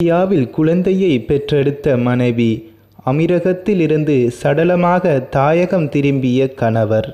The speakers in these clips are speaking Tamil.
இந்தியாவில் குழந்தையை பெற்றெடுத்த மனைவி அமீரகத்தில் இருந்து சடலமாக தாயகம் திரும்பிய கணவர்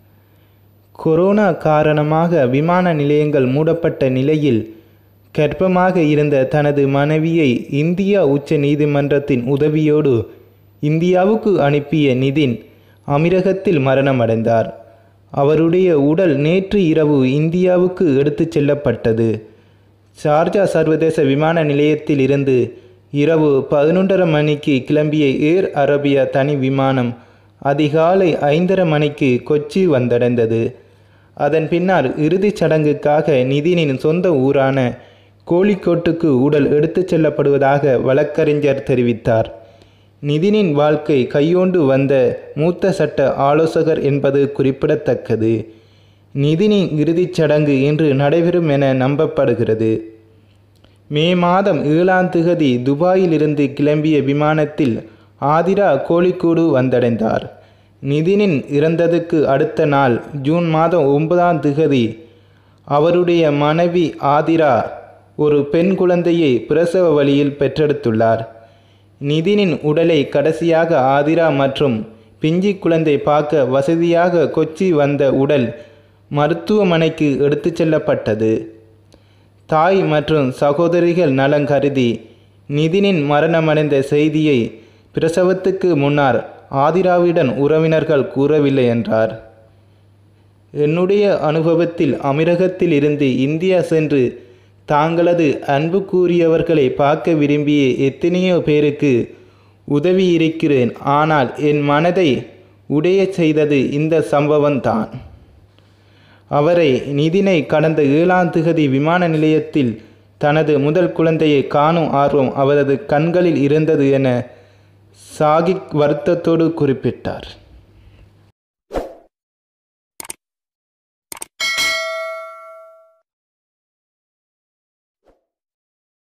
கொரோனா காரணமாக விமான நிலையங்கள் மூடப்பட்ட நிலையில் கர்ப்பமாக இருந்த தனது மனைவியை இந்தியா உச்ச நீதிமன்றத்தின் உதவியோடு இந்தியாவுக்கு அனுப்பிய நிதின் அமீரகத்தில் மரணமடைந்தார் அவருடைய உடல் நேற்று இரவு இந்தியாவுக்கு எடுத்துச் செல்லப்பட்டது ஷார்ஜா சர்வதேச விமான நிலையத்தில் இருந்து இரவு பதினொன்றரை மணிக்கு கிளம்பிய ஏர் அரேபியா தனி விமானம் அதிகாலை ஐந்தரை மணிக்கு கொச்சி வந்தடைந்தது அதன் பின்னர் இறுதிச் சடங்குக்காக நிதினின் சொந்த ஊரான கோழிக்கோட்டுக்கு உடல் எடுத்துச் செல்லப்படுவதாக வழக்கறிஞர் தெரிவித்தார் நிதினின் வாழ்க்கை கையோண்டு வந்த மூத்த சட்ட ஆலோசகர் என்பது குறிப்பிடத்தக்கது நிதினின் இறுதிச் சடங்கு இன்று நடைபெறும் என நம்பப்படுகிறது மே மாதம் ஏழாம் திகதி துபாயிலிருந்து கிளம்பிய விமானத்தில் ஆதிரா கோழிக்கூடு வந்தடைந்தார் நிதினின் இறந்ததுக்கு அடுத்த நாள் ஜூன் மாதம் ஒன்பதாம் திகதி அவருடைய மனைவி ஆதிரா ஒரு பெண் குழந்தையை பிரசவ வழியில் பெற்றெடுத்துள்ளார் நிதினின் உடலை கடைசியாக ஆதிரா மற்றும் பிஞ்சி குழந்தை பார்க்க வசதியாக கொச்சி வந்த உடல் மருத்துவமனைக்கு எடுத்துச் செல்லப்பட்டது தாய் மற்றும் சகோதரிகள் நலம் கருதி நிதினின் மரணமடைந்த செய்தியை பிரசவத்துக்கு முன்னர் ஆதிராவிடன் உறவினர்கள் கூறவில்லை என்றார் என்னுடைய அனுபவத்தில் அமீரகத்தில் இருந்து இந்தியா சென்று தாங்களது அன்புக்குரியவர்களை பார்க்க விரும்பிய எத்தனையோ பேருக்கு உதவி இருக்கிறேன் ஆனால் என் மனதை உடைய செய்தது இந்த சம்பவம்தான் அவரை நிதினை கடந்த ஏழாம் திகதி விமான நிலையத்தில் தனது முதல் குழந்தையை காணும் ஆர்வம் அவரது கண்களில் இருந்தது என சாகிக் வருத்தத்தோடு குறிப்பிட்டார்